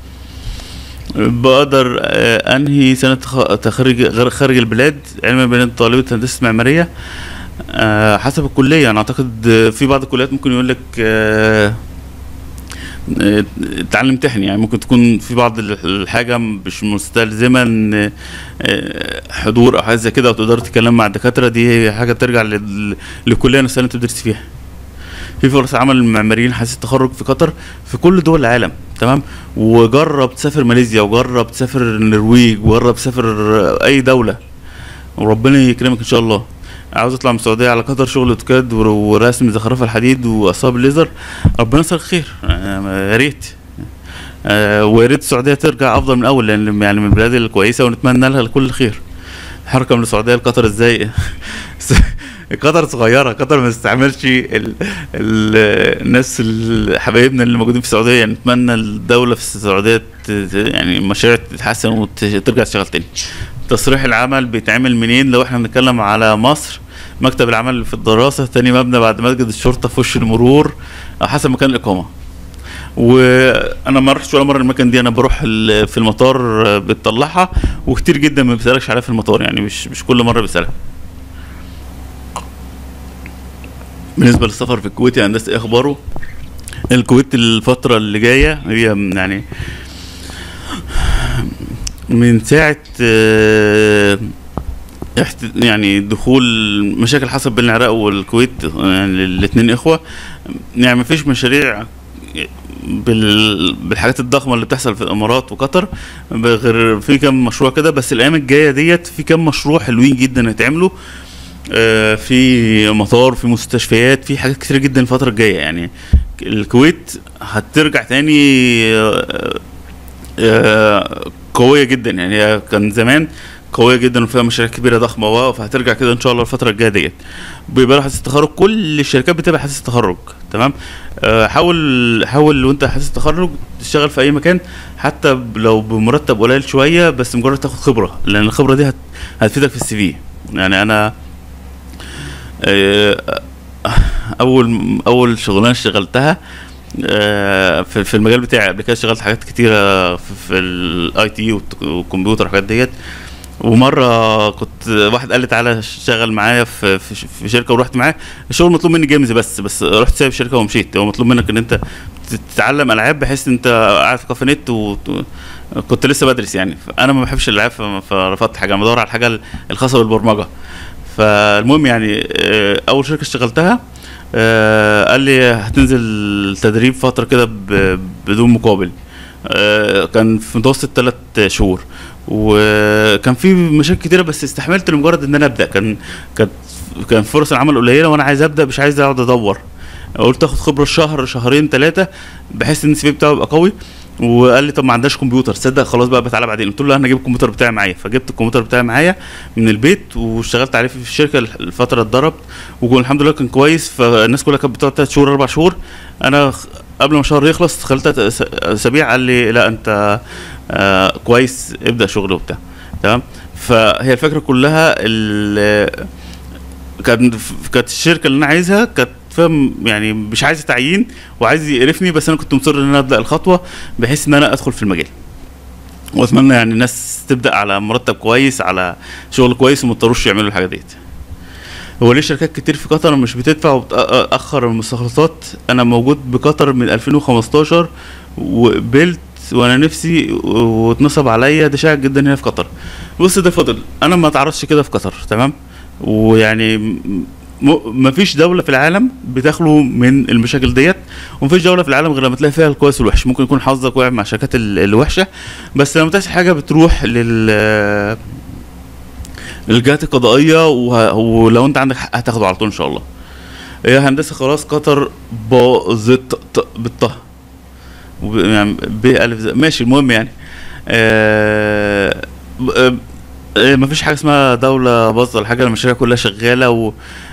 بقدر آه، انهي سنة تخ- تخرج غير خارج البلاد علما بان طالبة هندسة معمارية آه، حسب الكلية انا اعتقد آه، في بعض الكليات ممكن يقول لك آه، آه، تعلم امتحني يعني ممكن تكون في بعض ال- الحاجة مش مستلزمة ان آه، حضور او حاجة زي كده وتقدر تتكلم مع الدكاترة دي حاجة ترجع لل- للكلية نفسها اللي انت بتدرس فيها في فرص عمل للمعماريين حديث التخرج في قطر في كل دول العالم تمام وجرب تسافر ماليزيا وجرب تسافر النرويج وجرب تسافر اي دوله وربنا يكرمك ان شاء الله عاوز اطلع من السعوديه على قطر شغل اوتوكاد ور- ورسم زخرفه الحديد واصاب الليزر ربنا يسر خير آه، يا ريت آه، ويا ريت السعوديه ترجع افضل من الاول لان يعني من البلاد الكويسه ونتمنى لها كل الخير حركه من السعوديه لقطر ازاي قطر صغيره قطر ما تستعملش ال... ال... الناس ال- حبايبنا اللي موجودين في السعوديه يعني نتمنى الدوله في السعوديه ت... ت- يعني المشاريع تتحسن وترجع تشتغل تاني تصريح العمل بيتعمل منين لو احنا بنتكلم على مصر مكتب العمل في الدراسه تاني مبنى بعد مسجد الشرطه في وش المرور أو حسب مكان الاقامه وانا ما رحتش ولا مره المكان دي انا بروح ال- في المطار آه، بتطلعها وكتير جدا ما بيسالكش عليها في المطار يعني مش مش كل مره بيسالها بالنسبه للسفر في الكويت يا هندسه ايه اخباره الكويت الفتره اللي جايه هي من- يعني من ساعه آه، احت- يعني دخول مشاكل حصل بين العراق والكويت يعني الاثنين اخوه يعني مفيش مشاريع بال... بالحاجات الضخمه اللي بتحصل في الامارات وقطر غير في كام مشروع كده بس الايام الجايه ديت في كام مشروع حلوين جدا هيتعملوا آه، في مطار في مستشفيات في حاجات كتير جدا الفتره الجايه يعني الكويت هترجع تاني آه، آه، قويه جدا يعني هي كان زمان قويه جدا وفيها مشاريع كبيره ضخمه و- فهترجع كده ان شاء الله الفتره الجايه ديت بيبقى حديث التخرج كل الشركات بتبقى حديث التخرج تمام آه، حاول حاول وانت حديث التخرج تشتغل في اي مكان حتى ب- لو بمرتب قليل شويه بس مجرد تاخد خبره لان الخبره دي هت هتفيدك في السي في يعني انا آه، اول اول شغلانه اشتغلتها آه، في في المجال بتاعي قبل كده اشتغلت حاجات كتيره في, في الاي تي والكمبيوتر والحاجات ديت ومره كنت واحد قال لي تعالى اشتغل معايا في في, في شركه ورحت معاه الشغل مطلوب مني جيمز بس بس رحت سايب الشركه ومشيت هو مطلوب منك ان انت تتعلم العاب بحيث ان انت قاعد في كافي نت وكنت لسه بدرس يعني انا ما بحبش الالعاب ف- فرفضت حاجه انا بدور على الحاجه الخاصه بالبرمجه فالمهم يعني آه، اول شركه اشتغلتها آه، قال لي هتنزل تدريب فتره كده ب- بدون مقابل آه، كان في متوسط ثلاث شهور وكان في مشاكل كتيره بس استحملت لمجرد ان انا ابدا كان كانت كان فرص العمل قليله وانا عايز ابدا مش عايز اقعد ادور قلت اخد خبره شهر شهرين ثلاثه بحيث ان السي في بتاعه يبقى قوي وقال لي طب ما عندناش كمبيوتر صدق خلاص بقى تعالى بعدين قلت له لا، انا اجيب الكمبيوتر بتاعي معايا فجبت الكمبيوتر بتاعي معايا من البيت واشتغلت عليه في الشركه الفتره اتدربت والحمد لله كان كويس فالناس كلها كانت بتقعد ثلاث شهور اربع شهور انا خ- قبل ما الشهر يخلص خلال تلات أس- اسابيع قال لي لا انت آه كويس ابدا شغل وبتاع تمام فهي الفكره كلها ال- كان كانت الشركه اللي انا عايزها كانت فاهم يعني مش عايز تعيين وعايز يقرفني بس انا كنت مصر ان انا ابدا الخطوه بحيث ان انا ادخل في المجال واتمنى يعني الناس تبدا على مرتب كويس على شغل كويس وما يضطروش يعملوا الحاجه ديت هو ليه شركات كتير في قطر مش بتدفع وبتاخر المستخلصات انا موجود بقطر من 2015 وقبلت وانا نفسي واتنصب عليا ده شائع جدا هنا في قطر بص ده فضل انا ما اتعرضش كده في قطر تمام ويعني م- م- مفيش دولة في العالم بتخلو من المشاكل ديت ومفيش دولة في العالم غير لما تلاقي فيها الكويس والوحش ممكن يكون حظك واقع مع الشركات ال- الوحشة بس لما تحصل حاجة بتروح لل للجهات القضائية وه... ولو انت عندك حق هتاخده على طول ان شاء الله هي هندسة خلاص قطر باظت ط- بالطه وب- يعني بألف ز- ماشي المهم يعني آه... ب- آه... مفيش حاجة اسمها دولة باظة ولا حاجة المشاريع كلها شغالة و...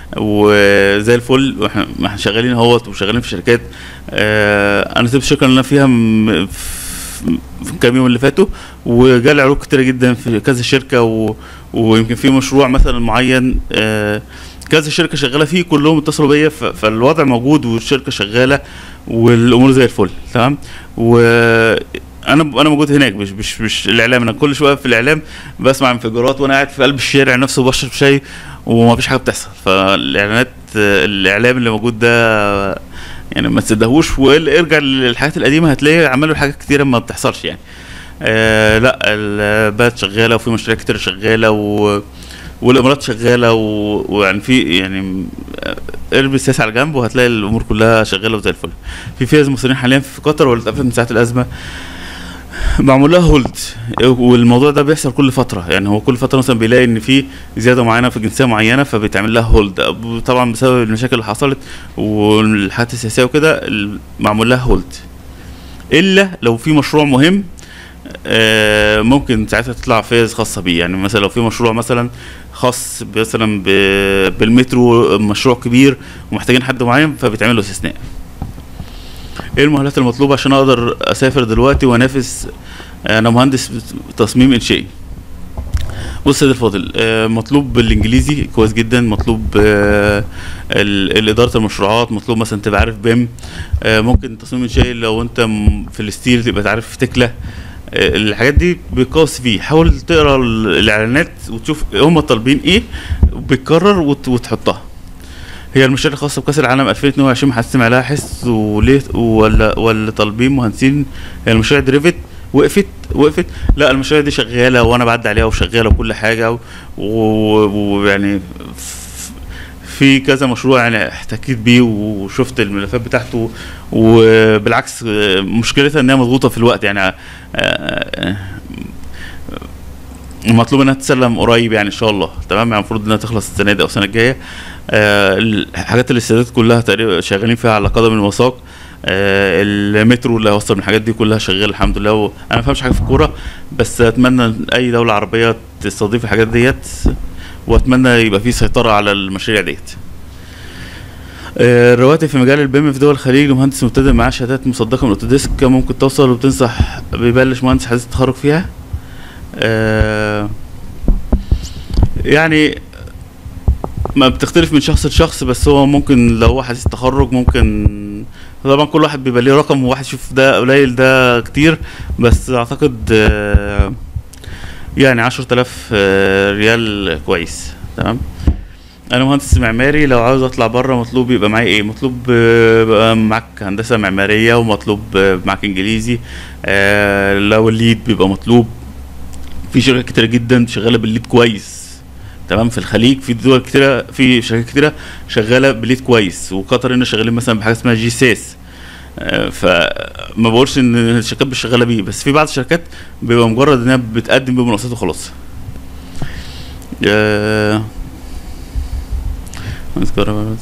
وزي الفل واحنا ما احنا شغالين اهوت وشغالين في شركات آه... انا سبت الشركة اللي انا فيها م... في في الكام يوم اللي فاتوا وجالي عروض كتيرة جدا في كذا شركة و... ويمكن في مشروع مثلا معين آه... كذا شركة شغالة فيه كلهم اتصلوا بيا ف... فالوضع موجود والشركة شغالة والامور زي الفل تمام و انا انا موجود هناك مش مش مش الاعلام انا كل شويه في الاعلام بسمع انفجارات وانا قاعد في قلب الشارع نفسه بشرب شاي وما فيش حاجه بتحصل فالاعلانات الاعلام اللي موجود ده يعني ما تصدقوش وارجع للحاجات القديمه هتلاقي عملوا حاجات كتيره ما بتحصلش يعني آه لا البلد شغاله وفي مشاريع كتير شغاله و والامارات شغاله و- ويعني في يعني آه، ارمي السياسه على جنب وهتلاقي الامور كلها شغاله وزي الفل في فيز مصريين حاليا في قطر ولا اتقفلت من ساعه الازمه معمول لها هولد والموضوع ده بيحصل كل فتره يعني هو كل فتره مثلا بيلاقي ان في زياده معينه في جنسيه معينه فبيتعمل لها هولد طبعا بسبب المشاكل اللي حصلت والحالات السياسيه وكده ال- معمول لها هولد الا لو في مشروع مهم آه، ممكن ساعتها تطلع فيز خاصه بيه يعني مثلا لو في مشروع مثلا خاص مثلا ب- بالمترو مشروع كبير ومحتاجين حد معين فبيتعمل له استثناء ايه المؤهلات المطلوبه عشان اقدر اسافر دلوقتي وانافس انا مهندس تصميم انشائي بص يا سيدي الفاضل آه، مطلوب بالانجليزي كويس جدا مطلوب آه، ال- ال- اداره المشروعات مطلوب مثلا تبقى عارف بيم آه، ممكن تصميم انشائي لو انت م- في الستيل تبقى عارف تكله آه، الحاجات دي بيقاس فيه حاول تقرا ال- الاعلانات وتشوف هم طالبين ايه بتكرر وت- وتحطها هي المشاريع الخاصه بكاس العالم 2022 محسن عليها حس وليه ولا ولا طالبين مهندسين هي المشاريع دي ريفت وقفت وقفت لا المشاريع دي شغاله وانا بعدي عليها وشغاله وكل حاجه و- و- ويعني ف- في كذا مشروع يعني احتكيت بيه وشفت الملفات بتاعته وبالعكس آه، مشكلتها انها مضغوطه في الوقت يعني آه، آه، مطلوب انها تسلم قريب يعني ان شاء الله تمام يعني المفروض انها تخلص السنه دي او السنه الجايه آه الحاجات الاستعدادات كلها تقريبا شغالين فيها على قدم وساق آه المترو اللي هيوصل من الحاجات دي كلها شغال الحمد لله وانا ما فهمش حاجه في الكوره بس اتمنى إن اي دوله عربيه تستضيف الحاجات ديت واتمنى يبقى في سيطره على المشاريع ديت آه، الرواتب في مجال البيم في دول الخليج لمهندس مبتدئ معاه شهادات مصدقه من اوتوديسك ممكن توصل وبتنصح بيبلش مهندس حديث التخرج فيها آه، يعني ما بتختلف من شخص لشخص بس هو ممكن لو هو حديث تخرج ممكن طبعا كل واحد بيبقى ليه رقم وواحد يشوف ده قليل ده كتير بس اعتقد آه، يعني عشرة آلاف آه، ريال كويس تمام انا مهندس معماري لو عاوز اطلع بره مطلوب يبقى معايا ايه مطلوب آه، يبقى معاك هندسه معماريه ومطلوب آه، معاك انجليزي آه، لو الليد بيبقى مطلوب في شركات كتيره جدا شغاله بالليد كويس تمام في الخليج في دول كتيره في شركات كتيره شغاله بالليد كويس وقطر هنا شغالين مثلا بحاجه اسمها جي سيس آه، فما بقولش ان الشركات مش شغاله بيه بس في بعض الشركات بيبقى مجرد انها بتقدم بيه مناقصات وخلاص آه، اذكر بقى.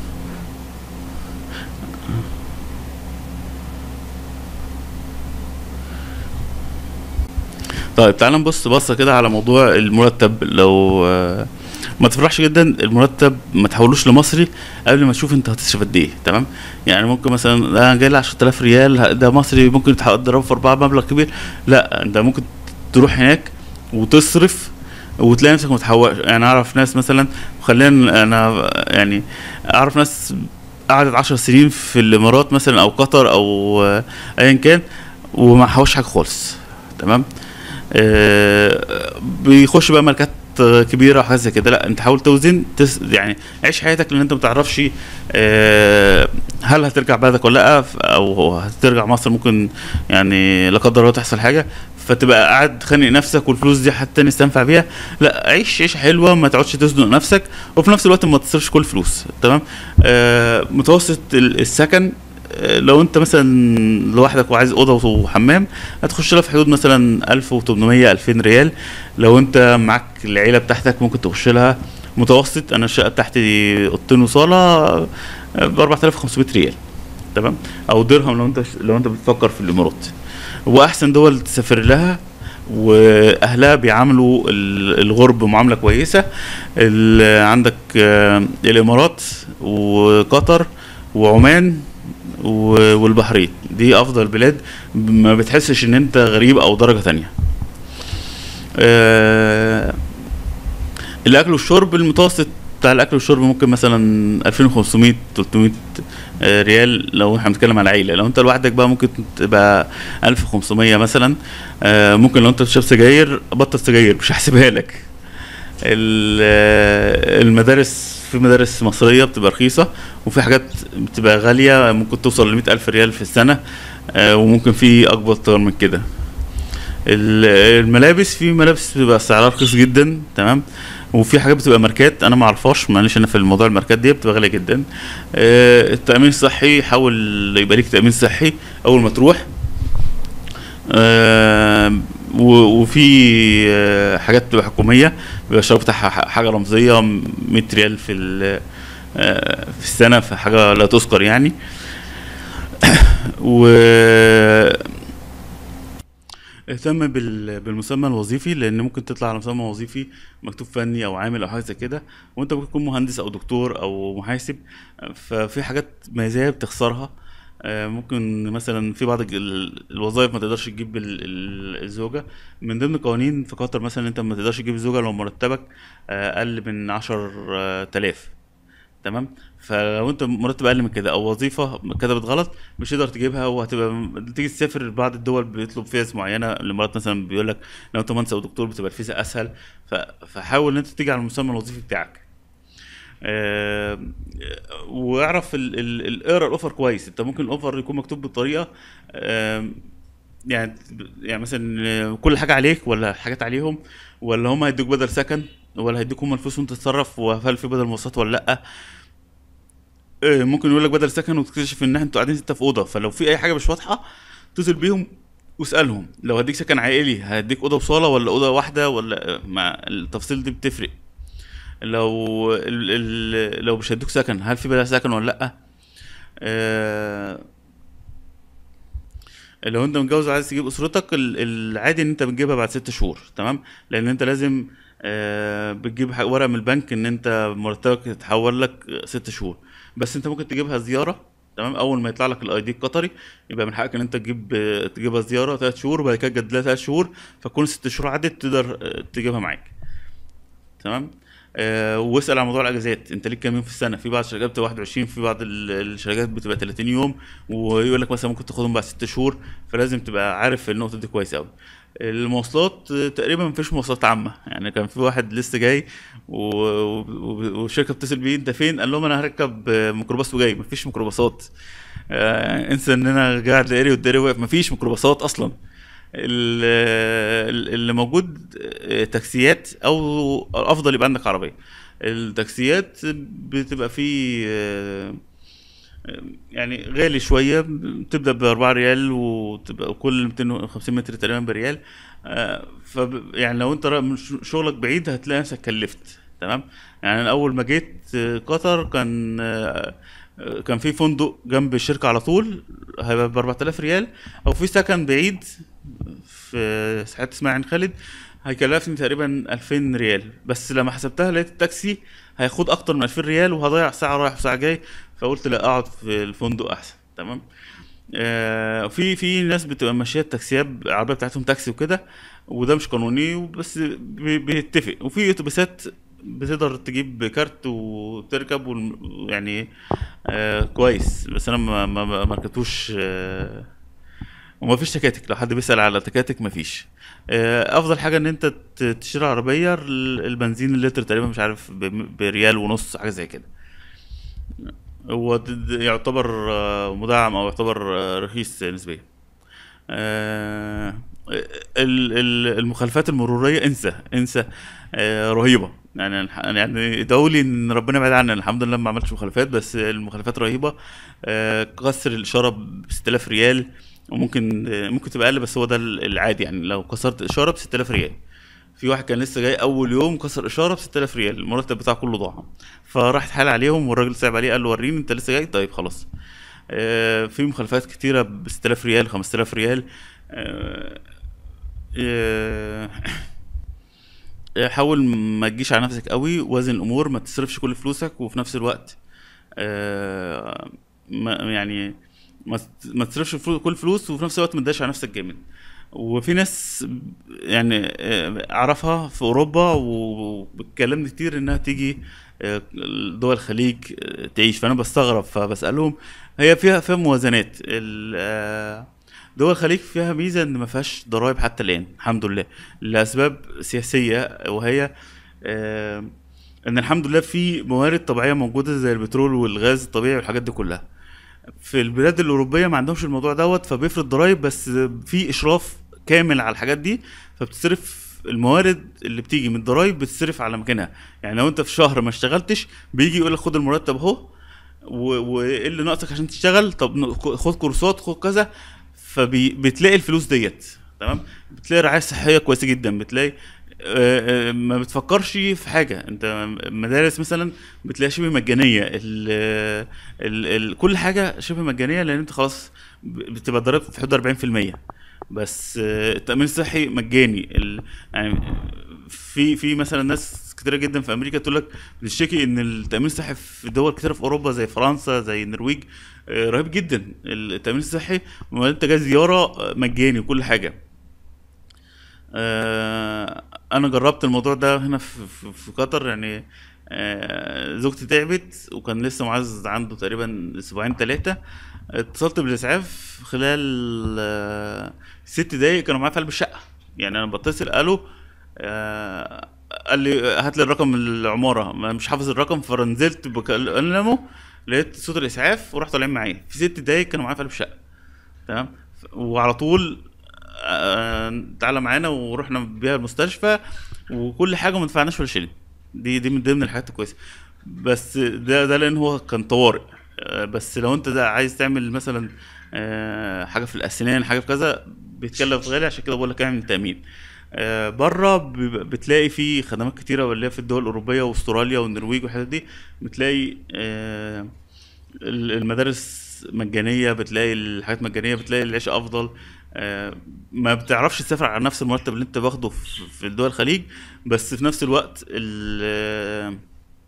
طيب تعال نبص بصه كده على موضوع المرتب لو آه، ما تفرحش جدا المرتب ما تحولوش لمصري قبل ما تشوف انت هتصرف قد ايه تمام يعني ممكن مثلا ده انا جاي لي 10000 ريال ه- ده مصري ممكن تضربه في اربعه مبلغ كبير لا انت ممكن تروح هناك وتصرف وتلاقي نفسك متحول يعني اعرف ناس مثلا خلينا انا يعني اعرف ناس قعدت عشر سنين في الامارات مثلا او قطر او آه، ايا كان وما حوش حاجه خالص تمام آه، بيخش بقى ماركات آه، كبيره وحاجات زي كده لا انت حاول توزن تس يعني عيش حياتك لان انت ما تعرفش آه، هل هترجع بلدك ولا لا ف- او هترجع مصر ممكن يعني لا قدر الله تحصل حاجه فتبقى قاعد خانق نفسك والفلوس دي حتى تاني تستنفع بيها لا عيش عيشه حلوه ما تقعدش تزنق نفسك وفي نفس الوقت ما تصرفش كل الفلوس تمام آه متوسط ال- السكن آه، لو انت مثلا لوحدك وعايز اوضه وحمام هتخش لها في حدود مثلا 1800 2000 ريال لو انت معاك العيله بتاعتك ممكن تخش لها متوسط انا الشقه بتاعتي اوضتين وصاله ب 4500 ريال تمام او درهم لو انت لو انت بتفكر في الامارات واحسن دول تسافر لها واهلها بيعاملوا ال- الغرب معامله كويسه ال- عندك آه، الامارات وقطر وعمان و- والبحرين دي افضل بلاد ما بتحسش ان انت غريب او درجه تانية آه، الاكل والشرب المتوسط بتاع الاكل والشرب ممكن مثلا 2500 300 آه، ريال لو احنا بنتكلم على عيله لو انت لوحدك بقى ممكن تبقى 1500 مثلا آه، ممكن لو انت بتشرب سجاير بطل سجاير مش هحسبها لك ال- آه، المدارس في مدارس مصرية بتبقى رخيصة وفي حاجات بتبقى غالية ممكن توصل لمئة ألف ريال في السنة آه، وممكن في أكبر أكتر من كده ال- الملابس في ملابس بتبقى سعرها رخيص جدا تمام وفي حاجات بتبقى ماركات انا ما اعرفهاش معلش انا في الموضوع الماركات دي بتبقى غاليه جدا آه، التامين الصحي حاول يبقى ليك تامين صحي اول ما تروح آه، و- وفي آه، حاجات بتبقى حكوميه بيبقى الشهر بتاعها ح- حاجه رمزيه 100 ريال في ال- آه، في السنه في حاجه لا تذكر يعني و اهتم بال- بالمسمى الوظيفي لان ممكن تطلع على مسمى وظيفي مكتوب فني او عامل او حاجه زي كده وانت ممكن تكون مهندس او دكتور او محاسب ففي حاجات مزايا بتخسرها آه، ممكن مثلا في بعض الج- ال- الوظائف ما تقدرش تجيب ال- ال- الزوجه من ضمن قوانين في قطر مثلا انت ما تقدرش تجيب الزوجه لو مرتبك آه، اقل من عشر آه، تلاف تمام فلو انت مرتب اقل من كده او وظيفه كتبت غلط مش تقدر تجيبها وهتبقى م- تيجي تسافر بعض الدول بيطلب فيز معينه الامارات مثلا بيقول لك لو انت مهندس او دكتور بتبقى الفيزا اسهل ف- فحاول ان انت تيجي على المسمى الوظيفي بتاعك آه، واعرف ال- ال- ال- اقرا الاوفر كويس انت ممكن الاوفر يكون مكتوب بالطريقه آم، يعني يعني مثلا كل حاجه عليك ولا حاجات عليهم ولا هم هيدوك بدل سكن ولا هيدوك هم الفلوس وانت تتصرف وهل في بدل مواصلات ولا لا آه، ممكن يقول لك بدل سكن وتكتشف ان انتوا قاعدين ستة في اوضه فلو في اي حاجه مش واضحه اتصل بيهم واسالهم لو هديك سكن عائلي هديك اوضه وصاله ولا اوضه واحده ولا مع التفاصيل دي بتفرق لو ال ال لو مش هيدوك سكن هل في بدل سكن ولا لا آه لو انت متجوز وعايز تجيب اسرتك ال- العادي ان انت بتجيبها بعد ست شهور تمام لان انت لازم آه بتجيب ح- ورق من البنك ان انت مرتبك يتحول لك ست شهور بس انت ممكن تجيبها زياره تمام اول ما يطلع لك الاي دي القطري يبقى من حقك ان انت تجيب آه، تجيبها زياره ثلاث شهور وبعد كده تجدد لها ثلاث شهور فتكون ست شهور عدت تقدر آه، تجيبها معاك تمام آه واسال عن موضوع الاجازات انت ليك كام يوم في السنه في بعض الشركات بتبقى 21 في بعض ال- الشركات بتبقى 30 يوم ويقول لك مثلا ممكن تاخدهم بعد 6 شهور فلازم تبقى عارف النقطه دي كويس قوي المواصلات آه، تقريبا مفيش مواصلات عامه يعني كان في واحد لسه جاي و- و- والشركه بتتصل بيه انت فين قال لهم انا هركب آه، ميكروباص وجاي مفيش ميكروباصات آه انسى ان انا قاعد دائري والدائري واقف مفيش ميكروباصات اصلا ال- ال- اللي موجود آه، تاكسيات او افضل يبقى عندك عربيه التاكسيات بتبقى فيه آه، يعني غالي شويه بتبدا ب 4 ريال وتبقى كل 250 متر تقريبا بريال آه، فب يعني لو انت را- مش- شغلك بعيد هتلاقي نفسك كلفت تمام يعني أنا اول ما جيت آه، قطر كان آه، آه، كان في فندق جنب الشركه على طول هيبقى ب 4000 ريال او في سكن بعيد في حته اسمها عين خالد هيكلفني تقريبا 2000 ريال بس لما حسبتها لقيت التاكسي هياخد اكتر من 2000 ريال وهضيع ساعه رايح وساعه جاي فقلت لا اقعد في الفندق احسن تمام آه في في ناس بتبقى ماشيه التاكسيات العربيه بتاعتهم تاكسي وكده وده مش قانوني بس بي- بيتفق وفي اتوبيسات بتقدر تجيب كارت وتركب والم- يعني آه كويس بس انا ما ما ما ما ركبتوش آه وما فيش تكاتك لو حد بيسأل على تكاتك ما فيش آه، افضل حاجه ان انت ت- تشتري عربيه ال- البنزين اللتر تقريبا مش عارف ب- بريال ونص حاجه زي كده هو د- د- يعتبر آه، مدعم او يعتبر آه، رخيص نسبيا آه، ال- ال- المخالفات المروريه انسى انسى آه، رهيبه يعني الح- يعني ادعوا لي ان ربنا يبعد عني الحمد لله ما عملتش مخالفات بس المخالفات رهيبه آه، كسر الاشاره ب 6000 ريال وممكن آه، ممكن تبقى اقل بس هو ده ال- العادي يعني لو كسرت اشاره ب 6000 ريال في واحد كان لسه جاي اول يوم كسر اشاره ب 6000 ريال المرتب بتاعه كله ضاع فراح اتحايل عليهم والراجل صعب عليه قال له وريني انت لسه جاي طيب خلاص آه، في مخالفات كتيره ب 6000 ريال 5000 ريال آه، آه، حاول ما تجيش على نفسك قوي وزن الامور ما تصرفش كل فلوسك وفي نفس الوقت آه، ما يعني ما ما تصرفش فلو- كل فلوس وفي نفس الوقت ما تضايقش على نفسك جامد وفي ناس يعني آه، اعرفها في اوروبا وبتكلمني كتير انها تيجي آه، دول الخليج آه، تعيش فانا بستغرب فبسالهم هي فيها فيها موازنات ال- آه، دول الخليج فيها ميزه ان ما فيهاش ضرائب حتى الان الحمد لله لاسباب سياسيه وهي آه، ان الحمد لله في موارد طبيعيه موجوده زي البترول والغاز الطبيعي والحاجات دي كلها في البلاد الاوروبيه ما عندهمش الموضوع دوت فبيفرض ضرايب بس في اشراف كامل على الحاجات دي فبتصرف الموارد اللي بتيجي من الضرايب بتصرف على مكانها يعني لو انت في شهر ما اشتغلتش بيجي يقول لك خد المرتب اهو و- وايه اللي ناقصك عشان تشتغل طب ن- خد كورسات خد كذا فبتلاقي الفلوس ديت تمام بتلاقي رعايه صحيه كويسه جدا بتلاقي آه، آه، ما بتفكرش في حاجه انت مدارس مثلا بتلاقيها شبه مجانيه ال ال ال كل حاجه شبه مجانيه لان انت خلاص ب- بتبقى ضريب في حدود 40% بس آه، التامين الصحي مجاني ال يعني في في مثلا ناس كتيره جدا في امريكا تقول لك بتشتكي ان التامين الصحي في دول كتيره في اوروبا زي فرنسا زي النرويج آه، رهيب جدا التامين الصحي وما انت جاي زياره آه، مجاني وكل حاجه آه، انا جربت الموضوع ده هنا في, في, في قطر يعني آه، زوجتي تعبت وكان لسه معز عنده تقريبا اسبوعين ثلاثه اتصلت بالاسعاف خلال آه، ست دقايق كانوا معايا في قلب الشقه يعني انا بتصل قالوا آه، قال لي هات لي الرقم العماره ما مش حافظ الرقم فنزلت بكلمه لقيت صوت الاسعاف ورحت طالعين معايا في ست دقايق كانوا معايا في قلب الشقه تمام وعلى طول آه، تعالى معانا ورحنا بيها المستشفى وكل حاجه ما دفعناش ولا شيلين دي دي من ضمن الحاجات الكويسه بس ده ده لان هو كان طوارئ آه، بس لو انت ده عايز تعمل مثلا آه، حاجه في الاسنان حاجه في كذا بيتكلف غالي عشان كده بقول لك اعمل تامين آه، بره بيبقى- بتلاقي في خدمات كتيره اللي هي في الدول الاوروبيه واستراليا والنرويج والحاجات دي بتلاقي آه، ال- المدارس مجانيه بتلاقي الحاجات مجانيه بتلاقي العيش افضل آه، ما بتعرفش تسافر على نفس المرتب اللي انت باخده في في دول الخليج بس في نفس الوقت ال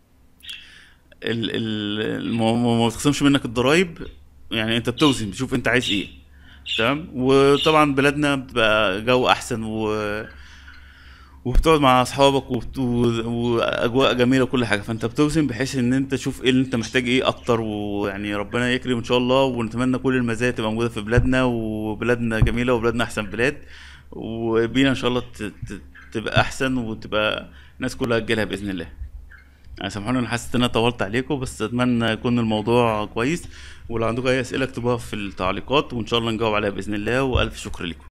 ال ال المو- ما ما بتخصمش منك الضرايب يعني انت بتوزن بتشوف انت عايز ايه تمام وطبعا بلادنا بتبقى جو احسن و وبتقعد مع اصحابك وبت... و... واجواء جميله وكل حاجه فانت بتوزن بحيث ان انت تشوف ايه اللي انت محتاج ايه اكتر ويعني ربنا يكرم ان شاء الله ونتمنى كل المزايا تبقى موجوده في بلادنا وبلادنا جميله وبلادنا احسن بلاد وبينا ان شاء الله ت... ت... تبقى احسن وتبقى الناس كلها تجيلها باذن الله يعني سامحوني انا حاسس ان انا طولت عليكم بس اتمنى يكون الموضوع كويس ولو عندكم اي اسئله اكتبوها في التعليقات وان شاء الله نجاوب عليها باذن الله والف شكر لكم